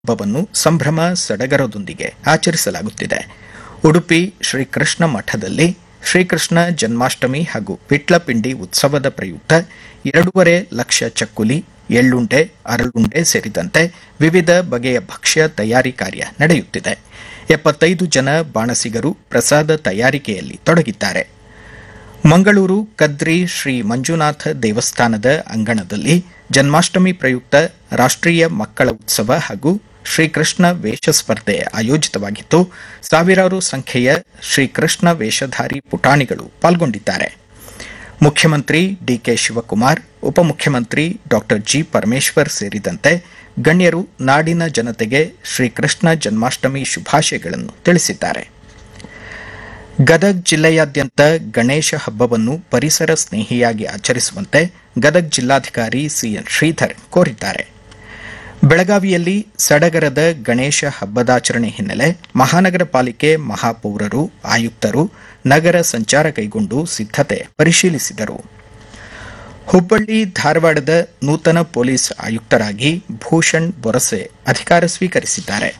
ಹಬ್ಬವನ್ನು ಸಂಭ್ರಮ ಸಡಗರದೊಂದಿಗೆ ಆಚರಿಸಲಾಗುತ್ತಿದೆ ಉಡುಪಿ ಶ್ರೀಕೃಷ್ಣ ಮಠದಲ್ಲಿ ಶ್ರೀಕೃಷ್ಣ ಜನ್ಮಾಷ್ಟಮಿ ಹಾಗೂ ವಿಟ್ಲಪಿಂಡಿ ಉತ್ಸವದ ಪ್ರಯುಕ್ತ ಎರಡೂವರೆ ಲಕ್ಷ ಚಕ್ಕುಲಿ ಎಳ್ಳುಂಡೆ ಅರಳುಂಡೆ ಸೇರಿದಂತೆ ವಿವಿಧ ಬಗೆಯ ಭಕ್ಷ್ಯ ತಯಾರಿ ಕಾರ್ಯ ನಡೆಯುತ್ತಿದೆ ಎಪ್ಪತ್ತೈದು ಜನ ಬಾಣಸಿಗರು ಪ್ರಸಾದ ತಯಾರಿಕೆಯಲ್ಲಿ ತೊಡಗಿದ್ದಾರೆ ಮಂಗಳೂರು ಕದ್ರಿ ಶ್ರೀ ಮಂಜುನಾಥ ದೇವಸ್ಥಾನದ ಅಂಗಣದಲ್ಲಿ ಜನ್ಮಾಷ್ಟಮಿ ಪ್ರಯುಕ್ತ ರಾಷ್ಟ್ರೀಯ ಮಕ್ಕಳ ಉತ್ಸವ ಹಾಗೂ ಶ್ರೀಕೃಷ್ಣ ವೇಷ ಸ್ಪರ್ಧೆ ಆಯೋಜಿತವಾಗಿದ್ದು ಸಾವಿರಾರು ಸಂಖ್ಯೆಯ ಶ್ರೀಕೃಷ್ಣ ವೇಷಧಾರಿ ಪುಟಾಣಿಗಳು ಪಾಲ್ಗೊಂಡಿದ್ದಾರೆ ಮುಖ್ಯಮಂತ್ರಿ ಡಿಕೆ ಶಿವಕುಮಾರ್ ಉಪಮುಖ್ಯಮಂತ್ರಿ ಡಾ ಜಿ ಪರಮೇಶ್ವರ್ ಸೇರಿದಂತೆ ಗಣ್ಯರು ನಾಡಿನ ಜನತೆಗೆ ಶ್ರೀಕೃಷ್ಣ ಜನ್ಮಾಷ್ಟಮಿ ಶುಭಾಶಯಗಳನ್ನು ತಿಳಿಸಿದ್ದಾರೆ ಗದಗ್ ಜಿಲ್ಲೆಯಾದ್ಯಂತ ಗಣೇಶ ಹಬ್ಬವನ್ನು ಪರಿಸರ ಸ್ನೇಹಿಯಾಗಿ ಆಚರಿಸುವಂತೆ ಗದಗ್ ಜಿಲ್ಲಾಧಿಕಾರಿ ಸಿಎನ್ ಶ್ರೀಧರ್ ಕೋರಿದ್ದಾರೆ ಬೆಳಗಾವಿಯಲ್ಲಿ ಸಡಗರದ ಗಣೇಶ ಹಬ್ಬದಾಚರಣೆ ಹಿನ್ನೆಲೆ ಮಹಾನಗರ ಪಾಲಿಕೆ ಮಹಾಪೌರರು ಆಯುಕ್ತರು ನಗರ ಸಂಚಾರ ಕೈಗೊಂಡು ಸಿದ್ಧತೆ ಪರಿಶೀಲಿಸಿದರು ಹುಬ್ಬಳ್ಳಿ ಧಾರವಾಡದ ನೂತನ ಪೊಲೀಸ್ ಆಯುಕ್ತರಾಗಿ ಭೂಷಣ್ ಬೊರಸೆ ಅಧಿಕಾರ ಸ್ವೀಕರಿಸಿದ್ದಾರೆ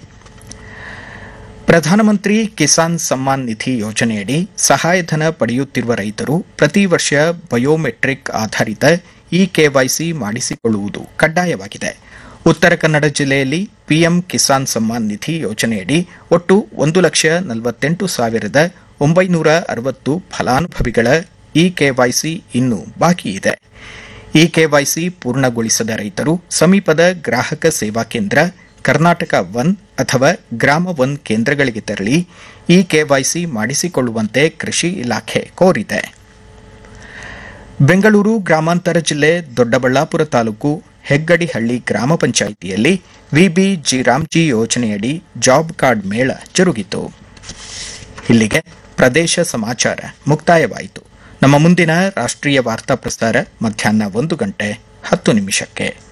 ಪ್ರಧಾನಮಂತ್ರಿ ಕಿಸಾನ್ ಸಮ್ಮಾನ್ ನಿಧಿ ಯೋಜನೆಯಡಿ ಸಹಾಯಧನ ಪಡೆಯುತ್ತಿರುವ ರೈತರು ಪ್ರತಿ ವರ್ಷ ಬಯೋಮೆಟ್ರಿಕ್ ಆಧಾರಿತ ಇ ಕೆವೈಸಿ ಮಾಡಿಸಿಕೊಳ್ಳುವುದು ಕಡ್ಡಾಯವಾಗಿದೆ ಉತ್ತರ ಕನ್ನಡ ಜಿಲ್ಲೆಯಲ್ಲಿ ಪಿಎಂ ಕಿಸಾನ್ ಸಮ್ಮಾನ್ ನಿಧಿ ಯೋಜನೆಯಡಿ ಒಟ್ಟು ಒಂದು ಲಕ್ಷ ನಲವತ್ತೆಂಟು ಸಾವಿರದ ಒಂಬೈನೂರ ಅರವತ್ತು ಫಲಾನುಭವಿಗಳ ಇ ಕೆವೈಸಿ ಇನ್ನೂ ಬಾಕಿ ಇದೆ ಇ ಕೆವೈಸಿ ಪೂರ್ಣಗೊಳಿಸದ ರೈತರು ಸಮೀಪದ ಗ್ರಾಹಕ ಸೇವಾ ಕೇಂದ್ರ ಕರ್ನಾಟಕ ಒನ್ ಅಥವಾ ಗ್ರಾಮ ಒನ್ ಕೇಂದ್ರಗಳಿಗೆ ತೆರಳಿ ಇ ಕೆವೈಸಿ ಮಾಡಿಸಿಕೊಳ್ಳುವಂತೆ ಕೃಷಿ ಇಲಾಖೆ ಕೋರಿದೆ ಬೆಂಗಳೂರು ಗ್ರಾಮಾಂತರ ಜಿಲ್ಲೆ ದೊಡ್ಡಬಳ್ಳಾಪುರ ತಾಲೂಕು ಹೆಗ್ಗಡಿಹಳ್ಳಿ ಗ್ರಾಮ ಪಂಚಾಯಿತಿಯಲ್ಲಿ ವಿಬಿ ಜಿರಾಮ್ಜಿ ಯೋಜನೆಯಡಿ ಜಾಬ್ ಕಾರ್ಡ್ ಮೇಳ ಜರುಗಿತು ಇಲ್ಲಿಗೆ ಪ್ರದೇಶ ಸಮಾಚಾರ ಮುಕ್ತಾಯವಾಯಿತು ನಮ್ಮ ಮುಂದಿನ ರಾಷ್ಟ್ರೀಯ ವಾರ್ತಾ ಪ್ರಸಾರ ಮಧ್ಯಾಹ್ನ ಒಂದು ಗಂಟೆ ಹತ್ತು ನಿಮಿಷಕ್ಕೆ